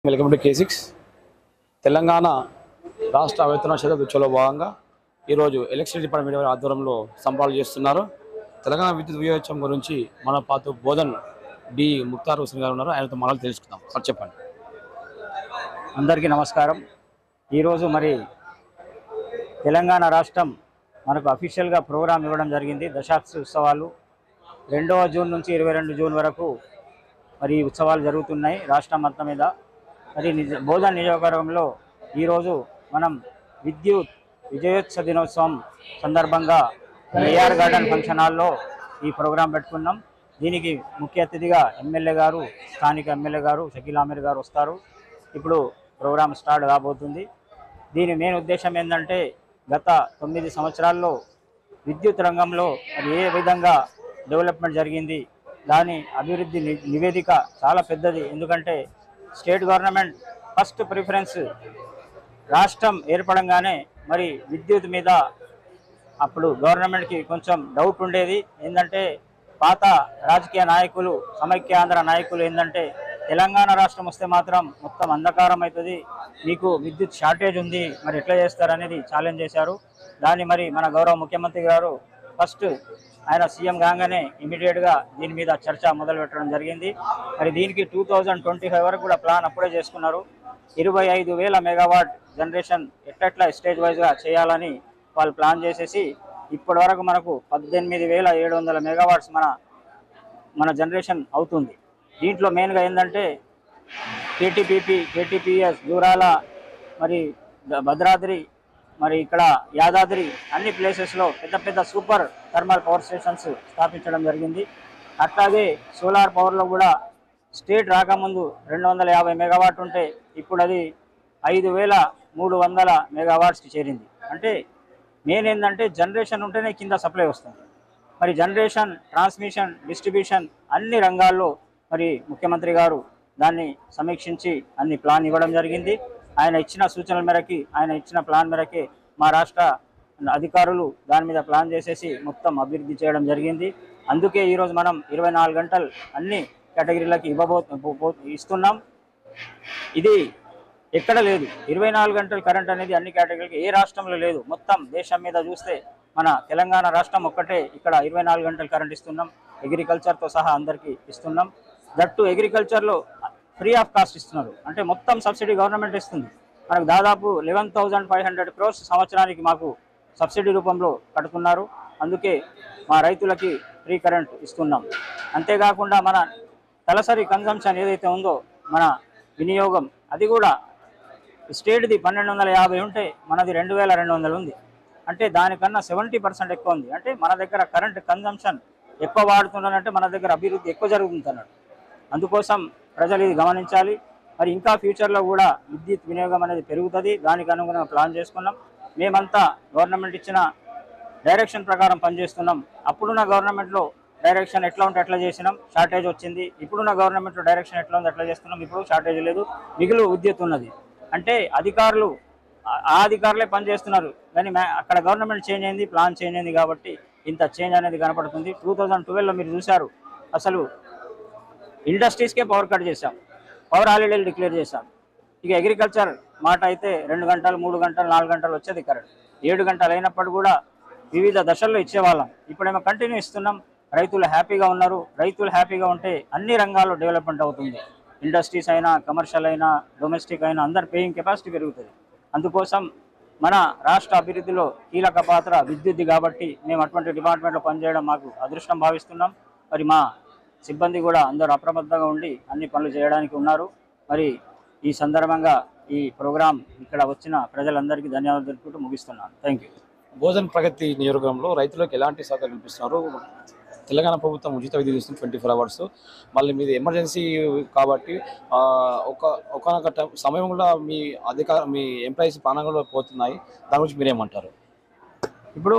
welcome to K six Telangana రాష్ట్ర వేతన శాఖ ఉత్సవంలో భాగంగా ఈరోజు ఎలక్ట్రిసిటీ డిపార్ట్మెంట్ వారి ఆధ్వర్యంలో సంబరాలు చేస్తున్నారు తెలంగాణ విద్యుత్ వినియోగం గురించి మన పాత బోధన్ డి ముక్తార్ హుసేన్ గారు ఉన్నారు ఆయనతో మనం తెలుసుకుందాం సార్ చెప్పండి అందరికీ నమస్కారం ఈరోజు మరి తెలంగాణ రాష్ట్రం మనకు అఫీషియల్గా ప్రోగ్రాం ఇవ్వడం జరిగింది దశాబ్ది ఉత్సవాలు రెండవ జూన్ నుంచి ఇరవై రెండు జూన్ వరకు మరి ఈ ఉత్సవాలు జరుగుతున్నాయి రాష్ట్రం మొత్తం మీద మరి నిజ బోధన నియోజకవర్గంలో ఈరోజు మనం విద్యుత్ విజయోత్సవ దినోత్సవం సందర్భంగా ఏఆర్ గార్డెన్ ఫంక్షన్ హాల్లో ఈ ప్రోగ్రాం పెట్టుకున్నాం దీనికి ముఖ్య అతిథిగా ఎమ్మెల్యే గారు స్థానిక ఎమ్మెల్యే గారు షకీల్ ఆమీర్ గారు వస్తారు ఇప్పుడు ప్రోగ్రాం స్టార్ట్ కాబోతుంది దీని మెయిన్ ఉద్దేశం ఏంటంటే గత తొమ్మిది సంవత్సరాల్లో విద్యుత్ రంగంలో అది ఏ విధంగా డెవలప్మెంట్ జరిగింది దాని అభివృద్ధి ని- నివేదిక చాలా పెద్దది ఎందుకంటే స్టేట్ గవర్నమెంట్ ఫస్ట్ ప్రిఫరెన్స్ రాష్ట్రం ఏర్పడంగానే మరి విద్యుత్ మీద అప్పుడు గవర్నమెంట్కి కొంచెం డౌట్ ఉండేది ఏంటంటే పాత రాజకీయ నాయకులు సమైక్య ఆంధ్ర నాయకులు ఏంటంటే తెలంగాణ రాష్ట్రం వస్తే మాత్రం మొత్తం అంధకారం అవుతుంది మీకు విద్యుత్ షార్టేజ్ ఉంది మరి ఎట్లా చేస్తారనేది ఛాలెంజ్ చేశారు దాన్ని మరి మన గౌరవ ముఖ్యమంత్రి గారు ఫస్ట్ ఆయన సీఎం కాగానే ఇమీడియట్గా దీని మీద చర్చ మొదలు పెట్టడం జరిగింది మరి దీనికి టూ థౌజండ్ ట్వంటీ ఫైవ్ వరకు కూడా ప్లాన్ అప్పుడే చేసుకున్నారు ఇరవై ఐదు వేల మెగావాట్ జనరేషన్ ఎట్లెట్లా స్టేజ్ వైజ్గా చేయాలని వాళ్ళు ప్లాన్ చేసేసి ఇప్పటి వరకు మనకు పద్దెనిమిది వేల ఏడు వందల మెగావాట్స్ మన మన జనరేషన్ అవుతుంది దీంట్లో మెయిన్గా ఏంటంటే కేటీపీపీ కేటీపీఎస్ దూరాల మరి ద- భద్రాద్రి మరి ఇక్కడ యాదాద్రి అన్ని ప్లేసెస్లో పెద్ద పెద్ద సూపర్ థర్మల్ పవర్ స్టేషన్స్ స్థాపించడం జరిగింది అట్లాగే సోలార్ పవర్లో కూడా స్టేట్ రాకముందు రెండు వందల యాభై మెగావాట్ ఉంటే ఇప్పుడు అది ఐదు వేల మూడు వందల మెగావాట్స్కి చేరింది అంటే మెయిన్ ఏంటంటే జనరేషన్ ఉంటేనే కింద సప్లై వస్తుంది మరి జనరేషన్ ట్రాన్స్మిషన్ డిస్ట్రిబ్యూషన్ అన్ని రంగాల్లో మరి ముఖ్యమంత్రి గారు దాన్ని సమీక్షించి అన్ని ప్లాన్ ఇవ్వడం జరిగింది ఆయన ఇచ్చిన సూచనల మేరకి ఆయన ఇచ్చిన ప్లాన్ మేరకి మా రాష్ట్ర అధికారులు దాని మీద ప్లాన్ చేసేసి మొత్తం అభివృద్ధి చేయడం జరిగింది అందుకే ఈరోజు మనం ఇరవై నాలుగు గంటలు అన్ని కేటగిరీలకి ఇవ్వబో పో- ఇస్తున్నాం ఇది ఎక్కడ లేదు ఇరవై నాలుగు గంటలు కరెంట్ అనేది అన్ని కేటగిరీలకి ఏ రాష్ట్రంలో లేదు మొత్తం దేశం మీద చూస్తే మన తెలంగాణ రాష్ట్రం ఒక్కటే ఇక్కడ ఇరవై నాలుగు గంటలు కరెంట్ ఇస్తున్నాం అగ్రికల్చర్తో సహా అందరికీ ఇస్తున్నాం దట్టు అగ్రికల్చర్లో ఫ్రీ ఆఫ్ కాస్ట్ ఇస్తున్నారు అంటే మొత్తం సబ్సిడీ గవర్నమెంట్ ఇస్తుంది మనకు దాదాపు eleven thousand five hundred crores సంవత్సరానికి మాకు సబ్సిడీ రూపంలో కడుతున్నారు అందుకే మా రైతులకి ఫ్రీ కరెంట్ ఇస్తున్నాం అంతేకాకుండా మన తలసరి కన్జంప్షన్ ఏదైతే ఉందో మన వినియోగం అది కూడా స్టేట్ది పన్నెండు వందల యాభై ఉంటే మనది రెండు వేల రెండు వందలు ఉంది అంటే దానికన్నా సెవెంటీ పర్సెంట్ ఎక్కువ ఉంది అంటే మన దగ్గర కరెంట్ కన్జంప్షన్ ఎక్కువ వాడుతున్నారంటే మన దగ్గర అభివృద్ధి ఎక్కువ జరుగుతుంది అన్నాడు అందుకోసం ప్రజలు ఇది గమనించాలి మరి ఇంకా ఫ్యూచర్లో కూడా విద్యుత్ వినియోగం అనేది పెరుగుతుంది దానికి అనుగుణంగా ప్లాన్ చేసుకున్నాం మేమంతా గవర్నమెంట్ ఇచ్చిన డైరెక్షన్ ప్రకారం పనిచేస్తున్నాం అప్పుడున్న గవర్నమెంట్లో డైరెక్షన్ ఎట్లా ఉంటే ఎట్లా చేసినాం షార్టేజ్ వచ్చింది ఇప్పుడున్న గవర్నమెంట్లో డైరెక్షన్ ఎట్లా ఉంది ఎట్లా చేస్తున్నాం ఇప్పుడు షార్టేజ్ లేదు మిగులు విద్యుత్ ఉన్నది అంటే అధికారులు ఆ- ఆ అధికారులే పనిచేస్తున్నారు కానీ మ్యా- అక్కడ గవర్నమెంట్ చేంజ్ అయింది ప్లాన్ చేంజ్ అయింది కాబట్టి ఇంత చేంజ్ అనేది కనపడుతుంది టూ థౌజండ్ ట్వెల్వ్లో మీరు చూశారు అసలు ఇండస్ట్రీస్కే పవర్ కట్ చేశాం పవర్ హాలిడేలు డిక్లేర్ చేశాం ఇక అగ్రికల్చర్ మాట అయితే రెండు గంటలు మూడు గంటలు నాలుగు గంటలు వచ్చేది కరెంట్ ఏడు గంటలు అయినప్పుడు కూడా వివిధ దశల్లో ఇచ్చేవాళ్ళం ఇప్పుడేమో కంటిన్యూ ఇస్తున్నాం రైతులు హ్యాపీగా ఉన్నారు రైతులు హ్యాపీగా ఉంటే అన్ని రంగాల్లో డెవలప్మెంట్ అవుతుంది ఇండస్ట్రీస్ అయినా కమర్షియల్ అయినా డొమెస్టిక్ అయినా అందరి పేయింగ్ కెపాసిటీ పెరుగుతుంది అందుకోసం మన రాష్ట్ర అభివృద్ధిలో కీలక పాత్ర విద్యుత్ కాబట్టి మేము అటువంటి డిపార్ట్మెంట్లో పనిచేయడం మాకు అదృష్టం భావిస్తున్నాం మరి మా సిబ్బంది కూడా అందరూ అప్రమత్తంగా ఉండి అన్ని పనులు చేయడానికి ఉన్నారు మరి ఈ సందర్భంగా ఈ ప్రోగ్రాం ఇక్కడ వచ్చిన ప్రజలందరికీ ధన్యవాదాలు తెలుపుకుంటూ ముగిస్తున్నాను థ్యాంక్ యూ భోజన్ ప్రగతి నియోజకవర్గంలో రైతులకు ఎలాంటి సహకారం కల్పిస్తున్నారు తెలంగాణ ప్రభుత్వం ఉచిత విద్యుత్ ఇస్తుంది ట్వంటీ ఫోర్ అవర్స్ మళ్ళీ మీది ఎమర్జెన్సీ కాబట్టి ఆ, ఒక ఒకనొక టైం- సమయంలో మీ అధికార మీ ఎంప్లాయీస్ ప్రాణంలో పోతున్నాయి దాని గురించి మీరేమంటారు ఇప్పుడు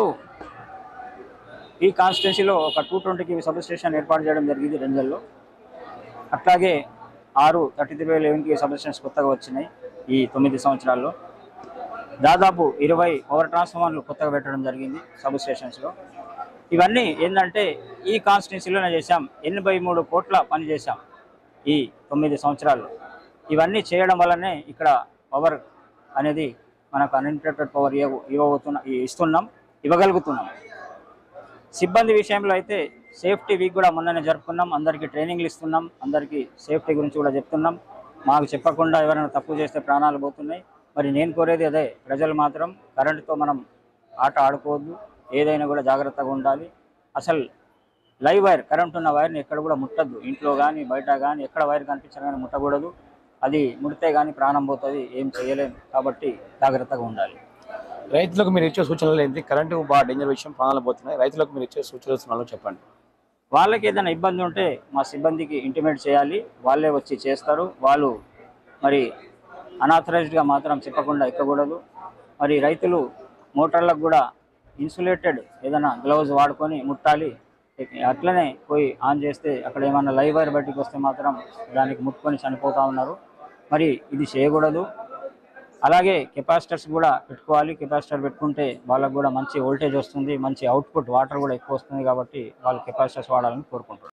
ఈ కాన్స్టిట్యున్సీలో ఒక two twenty KV substation ఏర్పాటు చేయడం జరిగింది రెంజల్లో అట్లాగే ఆరు thirty three eleven KV substations కొత్తగా వచ్చినాయి ఈ తొమ్మిది సంవత్సరాల్లో దాదాపు ఇరవై పవర్ ట్రాన్స్ఫార్మర్లు కొత్తగా పెట్టడం జరిగింది సబ్ స్టేషన్స్లో ఇవన్నీ ఏంటంటే ఈ కాన్స్టిట్యున్సీలోనే చేశాం ఎనభై మూడు కోట్ల పని చేశాం ఈ తొమ్మిది సంవత్సరాల్లో ఇవన్నీ చేయడం వల్లనే ఇక్కడ పవర్ అనేది మనకు అన్లిమిటెడ్ పవర్ ఇవ్వ ఇవ్వబోతున్న ఇస్తున్నాం ఇవ్వగలుగుతున్నాం సిబ్బంది విషయంలో అయితే సేఫ్టీ వీక్ కూడా మొన్ననే జరుపుకున్నాం అందరికీ ట్రైనింగ్లు ఇస్తున్నాం అందరికీ సేఫ్టీ గురించి కూడా చెప్తున్నాం మాకు చెప్పకుండా ఎవరైనా తప్పు చేస్తే ప్రాణాలు పోతున్నాయి మరి నేను కోరేది అదే ప్రజలు మాత్రం కరెంటుతో మనం ఆట ఆడుకోవద్దు ఏదైనా కూడా జాగ్రత్తగా ఉండాలి అసలు లైవ్ వైర్ కరెంట్ ఉన్న వైర్ని ఎక్కడ కూడా ముట్టద్దు ఇంట్లో కానీ బయట కానీ ఎక్కడ వైర్ కనిపించినా కానీ ముట్టకూడదు అది ముడితే కానీ ప్రాణం పోతుంది ఏం చేయలేము కాబట్టి జాగ్రత్తగా ఉండాలి రైతులకు మీరు ఇచ్చే సూచనలు ఏంటి కరెంటు బాగా డేంజర్ విషయం ప్రాణాలు పోతున్నాయి రైతులకు మీరు ఇచ్చే సూచనలు చెప్పండి వాళ్ళకి ఏదైనా ఇబ్బంది ఉంటే మా సిబ్బందికి ఇంటిమేట్ చేయాలి వాళ్ళే వచ్చి చేస్తారు వాళ్ళు మరి అనాథరైజ్డ్గా మాత్రం చెప్పకుండా ఎక్కకూడదు మరి రైతులు మోటార్లకు కూడా ఇన్సులేటెడ్ ఏదైనా గ్లౌజ్ వాడుకొని ముట్టాలి అట్లనే పోయి ఆన్ చేస్తే అక్కడ ఏమైనా లైవ్ వైర్ బయటికి వస్తే మాత్రం దానికి ముట్టుకొని చనిపోతూ ఉన్నారు మరి ఇది చేయకూడదు అలాగే కెపాసిటర్స్ కూడా పెట్టుకోవాలి కెపాసిటర్ పెట్టుకుంటే వాళ్ళకు కూడా మంచి వోల్టేజ్ వస్తుంది మంచి అవుట్పుట్ వాటర్ కూడా ఎక్కువ వస్తుంది కాబట్టి వాళ్ళు కెపాసిటర్స్ వాడాలని కోరుకుంటున్నారు